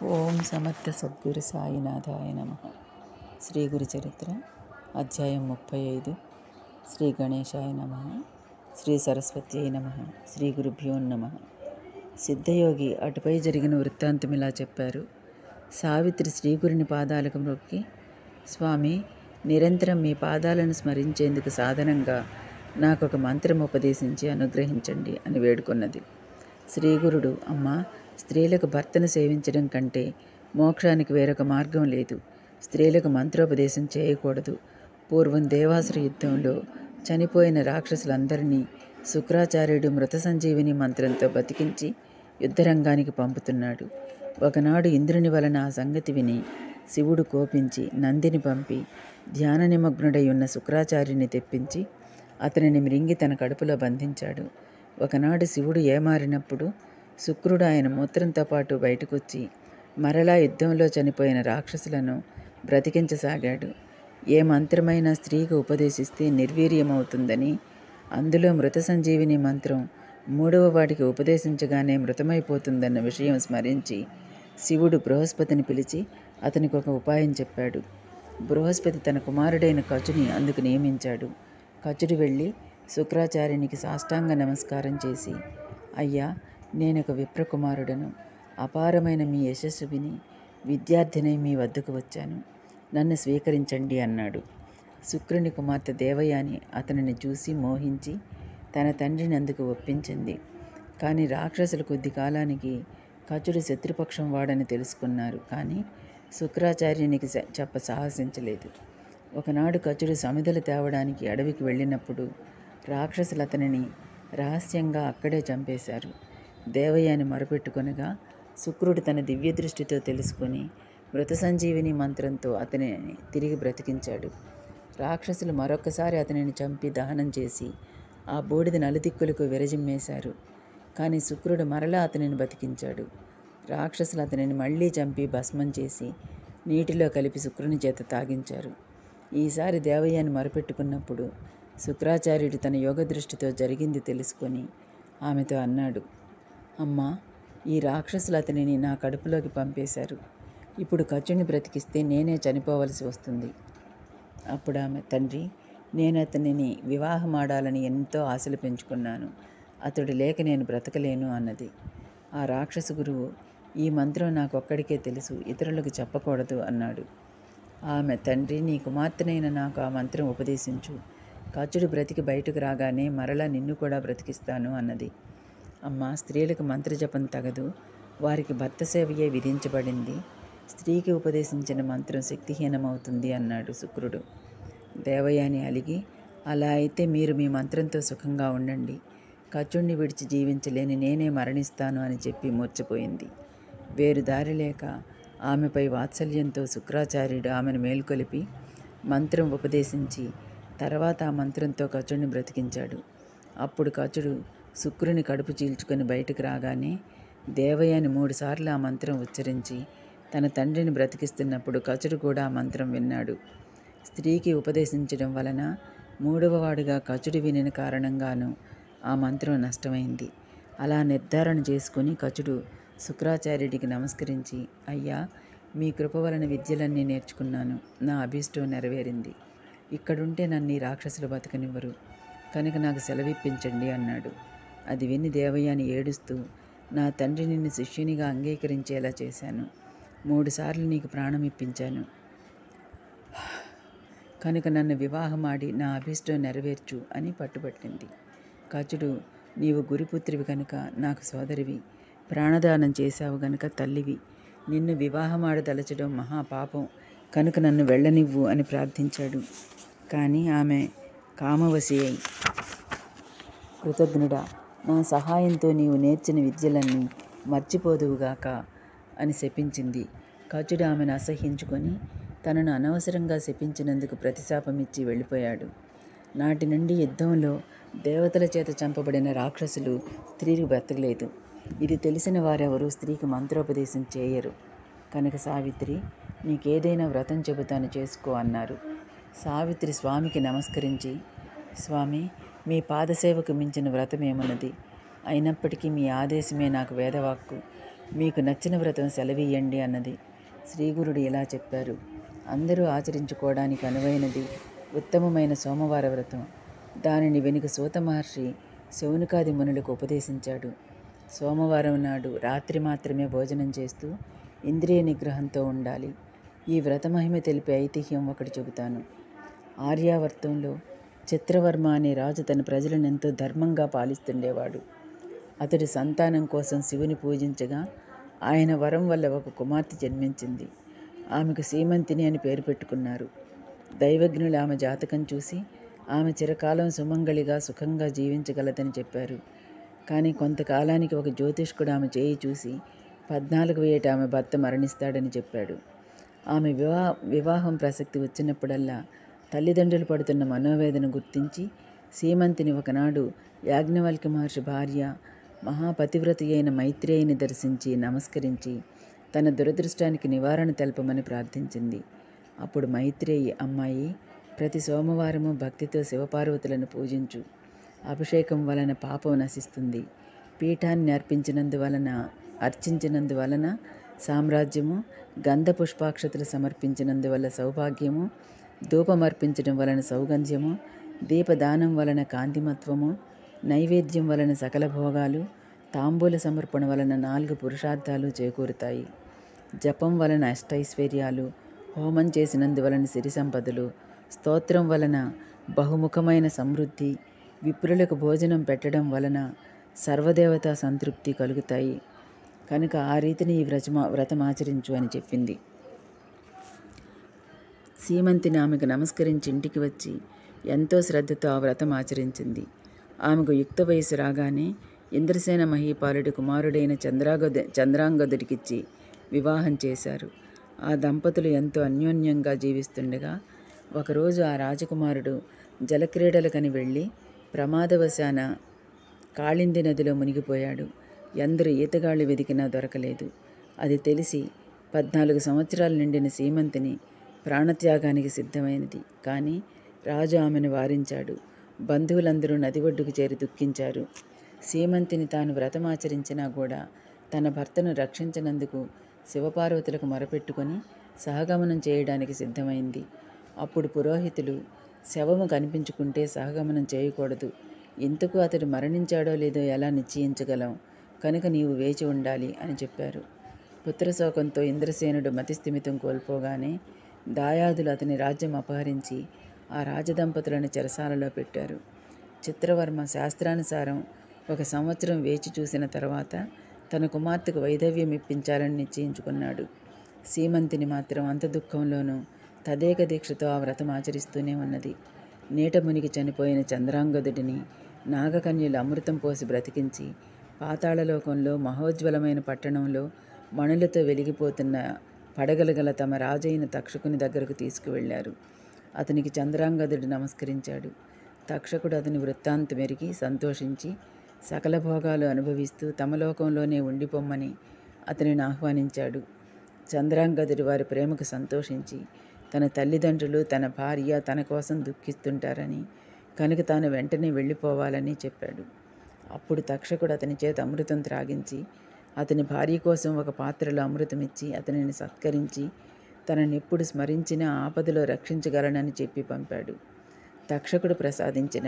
ఓం సమర్థ సద్గురు సాయినాథాయ నమ శ్రీ గురు చరిత్ర అధ్యాయం ముప్పై ఐదు శ్రీ గణేశాయ నమ శ్రీ సరస్వతి నమ శ్రీ గురుభ్యో నమ సిద్ధయోగి అటుపై జరిగిన వృత్తాంతం ఇలా చెప్పారు సావిత్రి శ్రీగురుని పాదాలకు మొక్కి స్వామి నిరంతరం మీ పాదాలను స్మరించేందుకు సాధనంగా నాకు ఒక మంత్రం ఉపదేశించి అనుగ్రహించండి అని వేడుకొన్నది శ్రీగురుడు అమ్మ స్త్రీలకు భర్తను సేవించడం కంటే మోక్షానికి వేరొక మార్గం లేదు స్త్రీలకు మంత్రోపదేశం చేయకూడదు పూర్వం దేవాసుర యుద్ధంలో చనిపోయిన రాక్షసులందరినీ శుక్రాచార్యుడు మృత సంజీవిని మంత్రంతో బతికించి యుద్ధరంగానికి పంపుతున్నాడు ఒకనాడు ఇంద్రుని వలన ఆ సంగతి విని శివుడు కోపించి నందిని పంపి ధ్యాన నిమగ్నుడై ఉన్న శుక్రాచార్యుని తెప్పించి అతనిని మృంగి తన కడుపులో బంధించాడు ఒకనాడు శివుడు ఏమారినప్పుడు శుక్రుడు ఆయన మూత్రంతో పాటు బయటకొచ్చి మరలా యుద్ధంలో చనిపోయిన రాక్షసులను బ్రతికించసాగాడు ఏ మంత్రమైన స్త్రీకి ఉపదేశిస్తే నిర్వీర్యమవుతుందని అందులో మృత సంజీవిని మంత్రం మూడవ వాడికి ఉపదేశించగానే మృతమైపోతుందన్న విషయం స్మరించి శివుడు బృహస్పతిని పిలిచి అతనికి ఒక ఉపాయం చెప్పాడు బృహస్పతి తన కుమారుడైన కచుని అందుకు నియమించాడు కచుడు వెళ్ళి శుక్రాచార్యునికి సాష్టాంగ నమస్కారం చేసి అయ్యా నేనొక విప్రకుమారుడను అపారమైన మీ యశస్సు విని విద్యార్థినై మీ వద్దకు వచ్చాను నన్ను స్వీకరించండి అన్నాడు శుక్రుని కుమార్తె దేవయాని అతనిని చూసి మోహించి తన తండ్రిని అందుకు ఒప్పించింది కానీ రాక్షసులు కొద్ది కాలానికి కచుడు శత్రుపక్షం వాడని తెలుసుకున్నారు కానీ శుక్రాచార్యునికి స- చెప్ప సాహసించలేదు ఒకనాడు కచుడు సమిధలు తేవడానికి అడవికి వెళ్ళినప్పుడు రాక్షసులు అతనిని రహస్యంగా అక్కడే చంపేశారు దేవయాని మొరపెట్టుకొనగా శుక్రుడు తన దివ్య దృష్టితో తెలుసుకొని మృత సంజీవిని మంత్రంతో అతనిని తిరిగి బ్రతికించాడు రాక్షసులు మరొకసారి అతనిని చంపి దహనం చేసి ఆ బూడిద నలుదిక్కులకు విరజిమ్మేశారు కానీ శుక్రుడు మరలా అతనిని బతికించాడు రాక్షసులు అతనిని మళ్ళీ చంపి భస్మం చేసి నీటిలో కలిపి శుక్రుని చేత తాగించారు ఈసారి దేవయ్యని మొరపెట్టుకున్నప్పుడు శుక్రాచార్యుడు తన యోగ దృష్టితో జరిగింది తెలుసుకొని ఆమెతో అన్నాడు అమ్మా ఈ రాక్షసులు అతనిని నా కడుపులోకి పంపేశారు ఇప్పుడు కచుని బ్రతికిస్తే నేనే చనిపోవలసి వస్తుంది అప్పుడు ఆమె తండ్రి నేను అతనిని వివాహమాడాలని ఎంతో ఆశలు పెంచుకున్నాను అతడు లేక నేను బ్రతకలేను అన్నది ఆ రాక్షస గురువు ఈ మంత్రం నాకు ఒక్కడికే తెలుసు ఇతరులకు చెప్పకూడదు అన్నాడు ఆమె తండ్రి నీ కుమార్తెనైన నాకు ఆ మంత్రం ఉపదేశించు కచుడు బ్రతికి బయటకు రాగానే మరలా నిన్ను కూడా బ్రతికిస్తాను అన్నది అమ్మ స్త్రీలకు మంత్రజపం తగదు వారికి భర్త సేవయే విధించబడింది స్త్రీకి ఉపదేశించిన మంత్రం శక్తిహీనమవుతుంది అన్నాడు శుక్రుడు దేవయాని అలిగి అలా అయితే మీరు మీ మంత్రంతో సుఖంగా ఉండండి కచుణ్ణి విడిచి జీవించలేని నేనే మరణిస్తాను అని చెప్పి మూర్చిపోయింది వేరు దారి లేక ఆమెపై వాత్సల్యంతో శుక్రాచార్యుడు ఆమెను మేల్కొలిపి మంత్రం ఉపదేశించి తర్వాత ఆ మంత్రంతో కచుడిని బ్రతికించాడు అప్పుడు కచుడు శుక్రుని కడుపు చీల్చుకొని బయటకు రాగానే దేవయాని మూడుసార్లు ఆ మంత్రం ఉచ్చరించి తన తండ్రిని బ్రతికిస్తున్నప్పుడు కచుడు కూడా ఆ మంత్రం విన్నాడు స్త్రీకి ఉపదేశించడం వలన మూడవ వాడుగా కచుడు వినిన కారణంగాను ఆ మంత్రం నష్టమైంది అలా నిర్ధారణ చేసుకుని కచుడు శుక్రాచార్యుడికి నమస్కరించి అయ్యా మీ కృప వలన విద్యలన్నీ నేర్చుకున్నాను నా అభీష్టం నెరవేరింది ఇక్కడుంటే నన్ను ఈ రాక్షసులు బతకనివ్వరు కనుక నాకు సెలవిప్పించండి అన్నాడు అది విని దేవయ్యని ఏడుస్తూ నా తండ్రి నిన్ను శిష్యునిగా అంగీకరించేలా చేశాను మూడుసార్లు నీకు ప్రాణం ఇప్పించాను కనుక నన్ను వివాహమాడి నా అభీష్టం నెరవేర్చు అని పట్టుబట్టింది కచుడు నీవు గురిపుత్రివి కనుక నాకు సోదరివి ప్రాణదానం చేశావు గనుక తల్లివి నిన్ను వివాహమాడదలచడం మహాపాపం కనుక నన్ను వెళ్ళనివ్వు అని ప్రార్థించాడు కానీ ఆమె కామవశి అయి కృతజ్ఞుడా నా సహాయంతో నీవు నేర్చిన విద్యలన్నీ మర్చిపోదువుగాక అని శపించింది కచుడు ఆమెను అసహ్యించుకొని తనను అనవసరంగా శపించినందుకు ప్రతిశాపమిచ్చి వెళ్ళిపోయాడు నాటి నుండి యుద్ధంలో దేవతల చేత చంపబడిన రాక్షసులు స్త్రీకి బ్రతకలేదు ఇది తెలిసిన వారెవరూ స్త్రీకి మంత్రోపదేశం చేయరు కనుక సావిత్రి నీకేదైనా వ్రతం చెబుతాను చేసుకో అన్నారు సావిత్రి స్వామికి నమస్కరించి స్వామి మీ పాదసేవకు మించిన వ్రతం ఏమన్నది అయినప్పటికీ మీ ఆదేశమే నాకు వేదవాక్కు మీకు నచ్చిన వ్రతం సెలవియ్యండి అన్నది శ్రీగురుడు ఇలా చెప్పారు అందరూ ఆచరించుకోవడానికి అనువైనది ఉత్తమమైన సోమవార వ్రతం దానిని వెనుక సూత మహర్షి శౌనకాది మునులకు ఉపదేశించాడు సోమవారం నాడు రాత్రి మాత్రమే భోజనం చేస్తూ ఇంద్రియ నిగ్రహంతో ఉండాలి ఈ వ్రత మహిమ తెలిపే ఐతిహ్యం ఒకటి చెబుతాను ఆర్యావర్తంలో చిత్రవర్మ అనే రాజు తన ప్రజలను ఎంతో ధర్మంగా పాలిస్తుండేవాడు అతడి సంతానం కోసం శివుని పూజించగా ఆయన వరం వల్ల ఒక కుమార్తె జన్మించింది ఆమెకు సీమంతిని అని పేరు పెట్టుకున్నారు దైవజ్ఞులు ఆమె జాతకం చూసి ఆమె చిరకాలం సుమంగళిగా సుఖంగా జీవించగలదని చెప్పారు కానీ కొంతకాలానికి ఒక జ్యోతిష్కుడు ఆమె చేయి చూసి పద్నాలుగు ఏట ఆమె భర్త మరణిస్తాడని చెప్పాడు ఆమె వివా వివాహం ప్రసక్తి వచ్చినప్పుడల్లా తల్లిదండ్రులు పడుతున్న మనోవేదన గుర్తించి సీమంతిని ఒకనాడు యాజ్ఞవల్క్య మహర్షి భార్య మహాపతివ్రతి అయిన మైత్రేయిని దర్శించి నమస్కరించి తన దురదృష్టానికి నివారణ తెలపమని ప్రార్థించింది అప్పుడు మైత్రేయి అమ్మాయి ప్రతి సోమవారము భక్తితో శివపార్వతులను పూజించు అభిషేకం వలన పాపం నశిస్తుంది పీఠాన్ని అర్పించినందువలన అర్చించినందువలన సామ్రాజ్యము గంధ పుష్పాక్షతలు సమర్పించినందువల్ల సౌభాగ్యము ధూపమర్పించడం వలన సౌగంధ్యము దీపదానం వలన కాంతిమత్వము నైవేద్యం వలన సకల భోగాలు తాంబూల సమర్పణ వలన నాలుగు పురుషార్థాలు చేకూరుతాయి జపం వలన అష్టైశ్వర్యాలు హోమం చేసినందువలన సిరి సంపదలు స్తోత్రం వలన బహుముఖమైన సమృద్ధి విప్రులకు భోజనం పెట్టడం వలన సర్వదేవతా సంతృప్తి కలుగుతాయి కనుక ఆ రీతిని ఈ వ్రతమా వ్రతం ఆచరించు అని చెప్పింది సీమంతిని ఆమెకు నమస్కరించి ఇంటికి వచ్చి ఎంతో శ్రద్ధతో ఆ వ్రతం ఆచరించింది ఆమెకు యుక్త వయసు రాగానే ఇంద్రసేన మహీపాలుడి కుమారుడైన చంద్రాగద చంద్రాంగదుడికిచ్చి వివాహం చేశారు ఆ దంపతులు ఎంతో అన్యోన్యంగా జీవిస్తుండగా ఒకరోజు ఆ రాజకుమారుడు జలక్రీడలకని వెళ్ళి ప్రమాదవశాన కాళింది నదిలో మునిగిపోయాడు ఎందరు ఈతగాళ్ళు వెదికినా దొరకలేదు అది తెలిసి పద్నాలుగు సంవత్సరాలు నిండిన సీమంతిని ప్రాణత్యాగానికి సిద్ధమైనది కానీ రాజు ఆమెను వారించాడు బంధువులందరూ నది ఒడ్డుకు చేరి దుఃఖించారు సీమంతిని తాను వ్రతమాచరించినా కూడా తన భర్తను రక్షించినందుకు శివపార్వతులకు మొరపెట్టుకొని సహగమనం చేయడానికి సిద్ధమైంది అప్పుడు పురోహితులు శవము కనిపించుకుంటే సహగమనం చేయకూడదు ఇంతకు అతడు మరణించాడో లేదో ఎలా నిశ్చయించగలం కనుక నీవు వేచి ఉండాలి అని చెప్పారు పుత్రశోకంతో ఇంద్రసేనుడు మతిస్థిమితం కోల్పోగానే దాయాదులు అతని రాజ్యం అపహరించి ఆ రాజదంపతులను చెరసాలలో పెట్టారు చిత్రవర్మ శాస్త్రానుసారం ఒక సంవత్సరం వేచి చూసిన తర్వాత తన కుమార్తెకు వైధవ్యం ఇప్పించాలని నిశ్చయించుకున్నాడు సీమంతిని మాత్రం అంత దుఃఖంలోనూ తదేక దీక్షతో ఆ వ్రతం ఆచరిస్తూనే ఉన్నది నీట మునిగి చనిపోయిన చంద్రాంగదుడిని నాగకన్యలు అమృతం పోసి బ్రతికించి పాతాళలోకంలో మహోజ్వలమైన పట్టణంలో మణులతో వెలిగిపోతున్న పడగలు గల తమ రాజైన తక్షకుని దగ్గరకు తీసుకువెళ్ళారు అతనికి చంద్రాంగదుడు నమస్కరించాడు తక్షకుడు అతని వృత్తాంతం ఎరిగి సంతోషించి సకల భోగాలు అనుభవిస్తూ తమ లోకంలోనే ఉండిపోమ్మని అతనిని ఆహ్వానించాడు చంద్రాంగదుడు వారి ప్రేమకు సంతోషించి తన తల్లిదండ్రులు తన భార్య తన కోసం దుఃఖిస్తుంటారని కనుక తాను వెంటనే వెళ్ళిపోవాలని చెప్పాడు అప్పుడు తక్షకుడు అతని చేత అమృతం త్రాగించి అతని భార్య కోసం ఒక పాత్రలో అమృతం ఇచ్చి అతనిని సత్కరించి తనని ఎప్పుడు స్మరించినా ఆపదలో రక్షించగలనని చెప్పి పంపాడు తక్షకుడు ప్రసాదించిన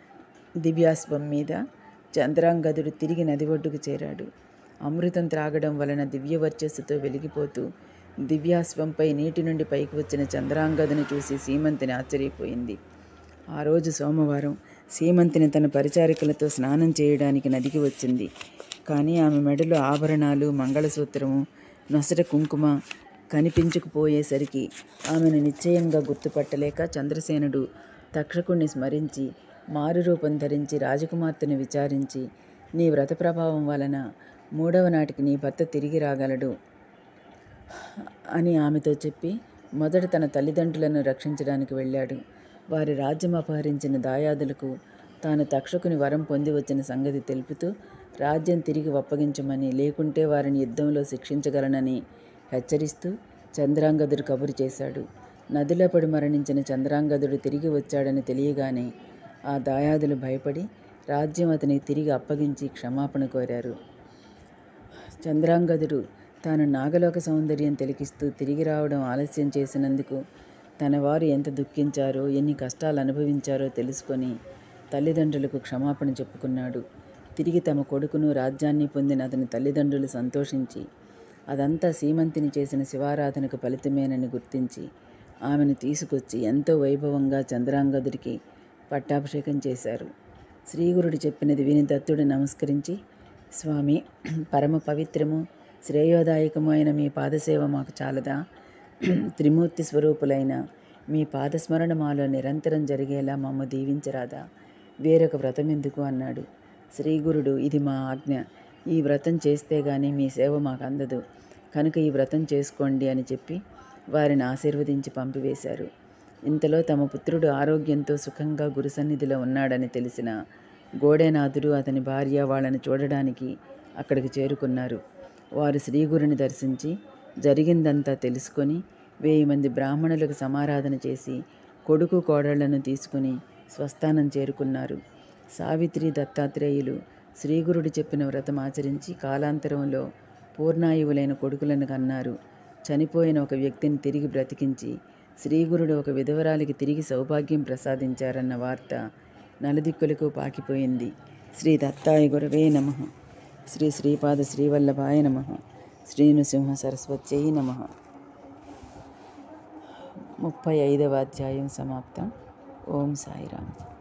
దివ్యాశ్వం మీద చంద్రాంగదుడు తిరిగి నది ఒడ్డుకు చేరాడు అమృతం త్రాగడం వలన దివ్య వర్చస్సుతో వెలిగిపోతూ దివ్యాశ్వంపై నీటి నుండి పైకి వచ్చిన చంద్రాంగదుని చూసి సీమంతిని ఆశ్చర్యపోయింది ఆ రోజు సోమవారం సీమంతిని తన పరిచారికలతో స్నానం చేయడానికి నదికి వచ్చింది కానీ ఆమె మెడలో ఆభరణాలు మంగళసూత్రము నొసట కుంకుమ కనిపించకపోయేసరికి ఆమెను నిశ్చయంగా గుర్తుపట్టలేక చంద్రసేనుడు తక్షకుణ్ణి స్మరించి మారు రూపం ధరించి రాజకుమార్తెను విచారించి నీ వ్రత ప్రభావం వలన మూడవ నాటికి నీ భర్త తిరిగి రాగలడు అని ఆమెతో చెప్పి మొదట తన తల్లిదండ్రులను రక్షించడానికి వెళ్ళాడు వారి రాజ్యం అపహరించిన దాయాదులకు తాను తక్షకుని వరం పొంది వచ్చిన సంగతి తెలుపుతూ రాజ్యం తిరిగి అప్పగించమని లేకుంటే వారిని యుద్ధంలో శిక్షించగలనని హెచ్చరిస్తూ చంద్రాంగదుడు కబురు చేశాడు నదిలో పడి మరణించిన చంద్రాంగదుడు తిరిగి వచ్చాడని తెలియగానే ఆ దాయాదులు భయపడి రాజ్యం అతనికి తిరిగి అప్పగించి క్షమాపణ కోరారు చంద్రాంగదుడు తాను నాగలోక సౌందర్యం తిలకిస్తూ తిరిగి రావడం ఆలస్యం చేసినందుకు తన వారు ఎంత దుఃఖించారో ఎన్ని కష్టాలు అనుభవించారో తెలుసుకొని తల్లిదండ్రులకు క్షమాపణ చెప్పుకున్నాడు తిరిగి తమ కొడుకును రాజ్యాన్ని పొందిన అతని తల్లిదండ్రులు సంతోషించి అదంతా సీమంతిని చేసిన శివారాధనకు ఫలితమేనని గుర్తించి ఆమెను తీసుకొచ్చి ఎంతో వైభవంగా చంద్రాంగదుడికి పట్టాభిషేకం చేశారు శ్రీగురుడు చెప్పినది విని దత్తుడు నమస్కరించి స్వామి పరమ పవిత్రము శ్రేయోదాయకము అయిన మీ పాదసేవ మాకు చాలదా త్రిమూర్తి స్వరూపులైన మీ పాదస్మరణ మాలో నిరంతరం జరిగేలా మమ్మ దీవించరాదా వేరొక వ్రతం ఎందుకు అన్నాడు శ్రీగురుడు ఇది మా ఆజ్ఞ ఈ వ్రతం చేస్తే గాని మీ సేవ మాకు అందదు కనుక ఈ వ్రతం చేసుకోండి అని చెప్పి వారిని ఆశీర్వదించి పంపివేశారు ఇంతలో తమ పుత్రుడు ఆరోగ్యంతో సుఖంగా గురు సన్నిధిలో ఉన్నాడని తెలిసిన గోడేనాథుడు అతని భార్య వాళ్ళని చూడడానికి అక్కడికి చేరుకున్నారు వారు శ్రీగురుని దర్శించి జరిగిందంతా తెలుసుకొని వెయ్యి మంది బ్రాహ్మణులకు సమారాధన చేసి కొడుకు కోడళ్లను తీసుకుని స్వస్థానం చేరుకున్నారు సావిత్రి దత్తాత్రేయులు శ్రీగురుడు చెప్పిన వ్రతం ఆచరించి కాలాంతరంలో పూర్ణాయువులైన కొడుకులను కన్నారు చనిపోయిన ఒక వ్యక్తిని తిరిగి బ్రతికించి శ్రీగురుడు ఒక విధవరాలికి తిరిగి సౌభాగ్యం ప్రసాదించారన్న వార్త నలుదిక్కులకు పాకిపోయింది శ్రీ దత్తాయ గురవే నమ శ్రీ శ్రీపాద శ్రీవల్లభాయ నమ శ్రీనృసింహ సరస్వత్యై నమ ముప్పై ఐదవ అధ్యాయం సమాప్తం ఓం సాయిరామ్